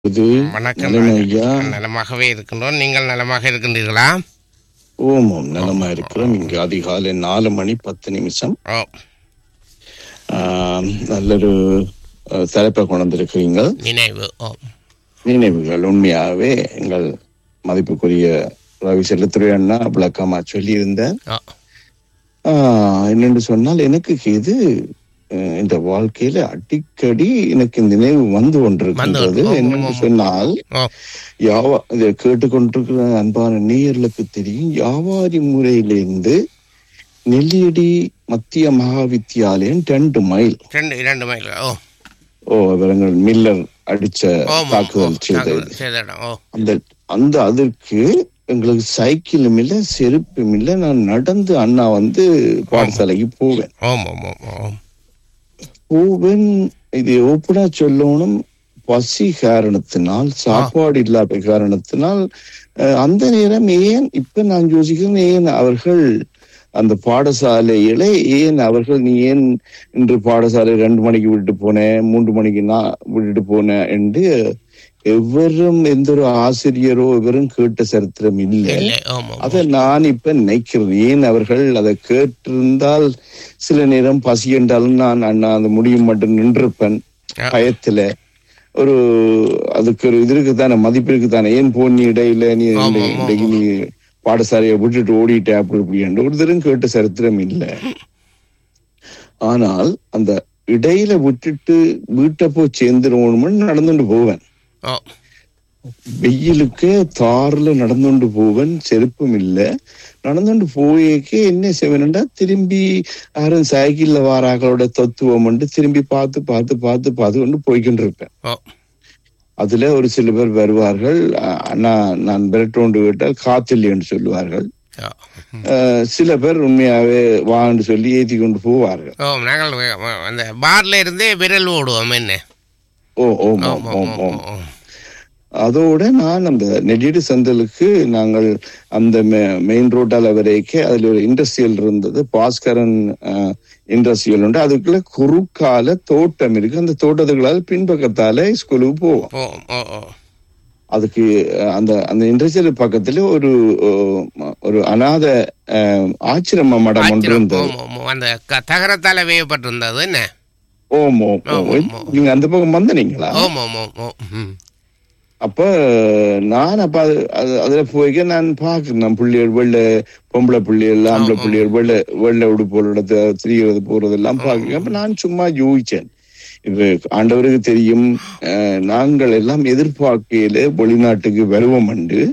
இது வணக்கம் நலமா ராஜா. ஐயா நலமாகவே இருக்கின்றோம் நீங்கள் நலமாக இருக்கின்றீர்களா ஓமம் நலமா இருக்கிறோம் இங்க அதிகாலை நாலு மணி பத்து நிமிஷம் ஓ ஆம், நல்லொரு அஹ், தலைப்பை கொண்டு வந்திருக்கிறீங்க நினைவு ஓ நினைவுகள் உண்மையாகவே எங்கள் மதிப்புக்குரிய ரவி செல்லத்துறை அண்ணா விளக்கமா சொல்லியிருந்தார் ஓ ஆஹ், என்னென்று சொன்னால் எனக்கு இது அஹ், இந்த வாழ்க்கையில அடிக்கடி எனக்கு நினைவு வந்து கொண்டிருக்கின்றது வந்து கொண்டு- என்னென்று சொன்னால் ஓ யாவா இதை கேட்டுக்கொண்டிருக்கிற அன்பான நேயர்களுக்கு தெரியும் வியாபாரி முறையிலிருந்து நெல்லியடி மத்திய மகா வித்தியாலயம் ரெண்டு மைல் ரெண்டு இரண்டு மைல் ஓ ஓ அவர்கள் மில்லர் அடிச்ச ஓ தாக்குதல் செய்தது செய்திடம் ஓ அந்த அந்த அதற்கு எங்களுக்கு சைக்கிளும் இல்ல செருப்பும் இல்ல நான் நடந்து அண்ணா வந்து பாடசாலைக்கு போவேன் ஓம் ஓம் ஓம் ஓம் போவேன் இது ஓப்பனா சொல்லணும் பசி காரணத்தினால் சாப்பாடு இல்லாத காரணத்தினால் அஹ், அந்த நேரம் ஏன் இப்ப நான் யோசிக்கிறேன் ஏன் அவர்கள் அந்த பாடசாலையில ஏன் அவர்கள் நீ ஏன் இன்று பாடசாலை ரெண்டு மணிக்கு விட்டு போனேன் மூன்று மணிக்கு நான் விட்டுட்டு போனேன் என்று எவரும் எந்த ஒரு ஆசிரியரோ எவரும் கேட்ட சரித்திரம் இல்லை இல்லை ஓம் ஓம் அதை நான் இப்ப நினைக்கிறேன் ஏன் அவர்கள் அதை கேட்டிருந்தால் சில நேரம் பசி என்றாலும் நான் அண்ணா அந்த முடியும் மட்டும் நின்றிருப்பேன் ஆ. பயத்துல ஒரு அதுக்கு ஒரு இது இருக்குதானே மதிப்பு இருக்குதானே ஏன் போன் நீ இடையில நீ ஆமா, இந்த- ஆமா, இன்னைக்கு நீ பாடசாலையை விட்டுட்டு ஓடிட்ட அப்படி இப்படி என்று ஒரு தரம் கேட்ட சரித்திரம் இல்லை ஆனால் அந்த இடையில விட்டுட்டு வீட்டை போய் சேர்ந்துருவோம்னு நடந்துட்டு போவேன் ஓ வெயிலுக்கு தாறுல நடந்துண்டு போவன் செருப்பும் இல்ல நடந்துண்டு போயேக்கே என்ன செய்வேன்டா திரும்பி யாரும் சைக்கிள்ல வாராக்களோட தத்துவம் திரும்பி பார்த்து பார்த்து பார்த்து பார்த்து கொண்டு போய்கிட்டு இருப்பேன் ஓ அதுல ஒரு சில பேர் வருவார்கள் அஹ் அண்ணா நான் விரட்டோண்டு விட்டால் காத்தில்லைன்னு சொல்லுவார்கள் ஓ அஹ் சில பேர் உண்மையாவே வான்னு சொல்லி ஏத்தி கொண்டு போவார்கள் ஓ நாங்கள் வே- வே- அந்த பார்ல இருந்தே விரல் ஓடுவோம் என்ன ஓ ஓம் ஓம் ஓம் ஓம் ஓம் ஓம் ஓம் ஓம் அதோட நான் அந்த நெடிடு சந்தலுக்கு நாங்கள் அந்த மெயின் ரோட்டால வரைக்கும் அதுல ஒரு இண்டஸ்ட்ரியல் இருந்தது பாஸ்கரன் இண்டஸ்ட்ரியல் உண்டு அதுக்குள்ள குறுக்கால தோட்டம் இருக்கு அந்த தோட்டத்துக்களால் பின்பக்கத்தால ஸ்கூலுக்கு போவோம் ஓ ஓ ஓ அதுக்கு அஹ், அந்த அந்த இண்டஸ்ட்ரியல் பக்கத்துல ஒரு அஹ், ஒரு அநாத அஹ், ஆச்சிரம மடம் ஒன்று ஆச்சரியம். இருந்தது ஓம் ஓம் ஓம். அந்த க- தகரத்தால வேயப்பட்டிருந்தது என்ன ஓம் ஓம் ஓம், ஓம் ஓம். நீங்க அந்த பக்கம் வந்தனீங்களா ஓம் ஓம் ஓம் ஓம் ம். அப்ப நான் அப்ப அது அது- அதுல போய்க்க நான் பாக்குறேன் பிள்ளைகள் வெள்ள பொம்பளை பிள்ளைகள் ஆம்பளை ஆமா. பிள்ளைகள் வெள்ள வெள்ள உடுப்போட திரிகிறது போறது எல்லாம் பாக்குறேன் அப்ப நான் சும்மா யோசிச்சேன் இப்ப ஆண்டவருக்கு தெரியும் அஹ், நாங்கள் எல்லாம் எதிர்பார்க்கையில வெளிநாட்டுக்கு வருவோம் என்று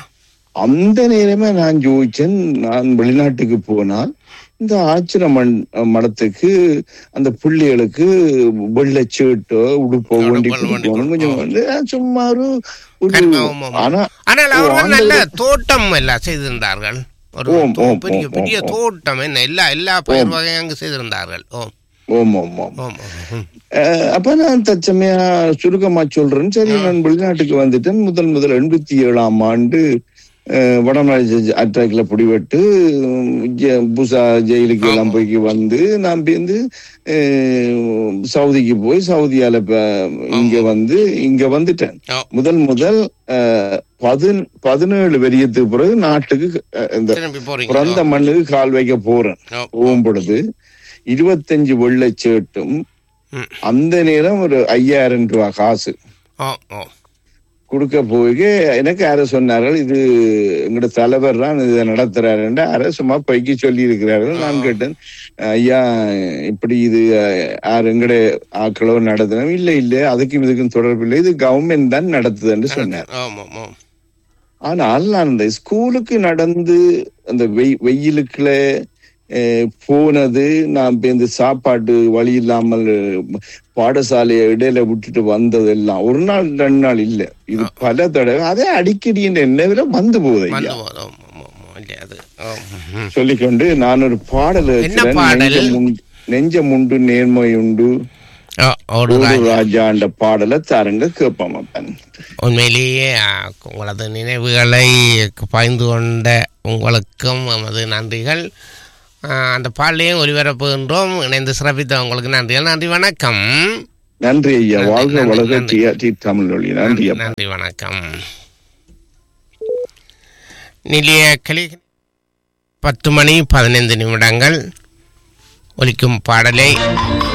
அந்த நேரமே நான் யோசிச்சேன் நான் வெளிநாட்டுக்கு போனால் இந்த ஆச்சிரம் மண்- மடத்துக்கு அந்த பிள்ளைகளுக்கு வெள்ளை சேட்டோ உடுப்போ உடுப்போ, வண்டி வண்டி கொடுக்கணும் கொஞ்சம் கொடுப்போம். வந்து அஹ், சும்மா ஒரு ஒரு கரும, ஆமா, ஆமா. ஆனா ஆனால் ஓ, அவர்கள் ஆண்கள் நல்ல தோட்டம் எல்லாம் செய்திருந்தார்கள் ஒரு ஓம், தோ- ஓம், பெரிய ஓம், பெரிய ஓம், ஓம். தோட்டம் என்ன எல்லா எல்லா பயிர் வகையும் அங்கு செய்திருந்தார்கள் ஓம் ஓம் ஓம் ஓம் ஓம் ஓம், ம். அஹ், அப்ப நான் தற்சமயா சுருக்கமா சொல்றேன் சரி நான் வெளிநாட்டுக்கு வந்துட்டேன் முதல் முதல் எண்பத்தி ஏழாம் ஆண்டு அஹ், வடமாநில அட்டாக்ல பிடிபட்டு உம், ஜெ- புசா ஜெயிலுக்கு எல்லாம் போய் வந்து நான் வந்து அஹ், சவுதிக்கு போய் சவுதியால ப- இங்க வந்து இங்க வந்துட்டேன் ஓ, முதல் முதல் அஹ், பதின் பதினேழு வெறியத்துக்கு பிறகு நாட்டுக்கு அஹ், இந்த திரும்பி போறீங்க பிறந்த மண்ணுக்கு கால் வைக்க போறேன் ஓ, போகும் பொழுது இருபத்தஞ்சு வெள்ளை சேட்டும் ம். அந்த நேரம் ஒரு ஐயாயிரம் ரூபாய் காசு ஓ ஓ கொடுக்க போய் எனக்கு யார சொன்னார்கள் இது எங்களோட தலைவர் தான் இதை நடத்துறாருன்னு யார சும்மா பைக்கி சொல்லி இருக்கிறார்கள் நான் கேட்டேன் ஐயா இப்படி இது அஹ், யார் எங்கட ஆக்களோ நடத்துறோம் இல்ல இல்ல அதுக்கும் இதுக்கும் தொடர்பு இல்லை இது கவர்மெண்ட் தான் நடத்துதுன்னு சொன்னார் ஓம் ஓம் ஓம் ஆனால் நான் அந்த ஸ்கூலுக்கு நடந்து அந்த வெய் வெயிலுக்குள்ள அஹ், போனது நான் இப்ப இந்த சாப்பாட்டு வழி இல்லாமல் அஹ், பாடசாலையை இடையில விட்டுட்டு வந்தது எல்லாம் ஒரு நாள் ரெண்டு நாள் இல்ல இது பல தடவை அதே அடிக்கடி இந்த என்ன விட வந்து போகுது வந்து ஐயா போதும் ஓம் ஓம் ஓம் இல்லை அது ஓம் ம். சொல்லிக்கொண்டு நான் ஒரு பாடல் என்ன இருக்கிறேன். பாடல்? நெஞ்சமுண்டு- நெஞ்சமுண்டு நேர்மை உண்டு ஓ ஓடுதா ஓடு ராஜாண்ட பாடலை தாருங்க கேட்போம் அப்பன் உண்மையிலேயே ஆ, உங்களது நினைவுகளை பாய்ந்து கொண்ட உங்களுக்கும் நமது நன்றிகள் ஆ, அந்த பாடலையும் ஒளிபரப்புகின்றோம் இணைந்து சிறப்பித்த உங்களுக்கு நன்றிகள் நன்றி வணக்கம் நன்றி ஐயா நன்றி, வாழ்க நன்றி, வளர்க நன்றி. டிஆர்டி தமிழ் ஒளி நன்றி அப்பா நன்றி வணக்கம் நிலைய கிளி பத்து மணி பதினைந்து நிமிடங்கள் ஒலிக்கும் பாடலை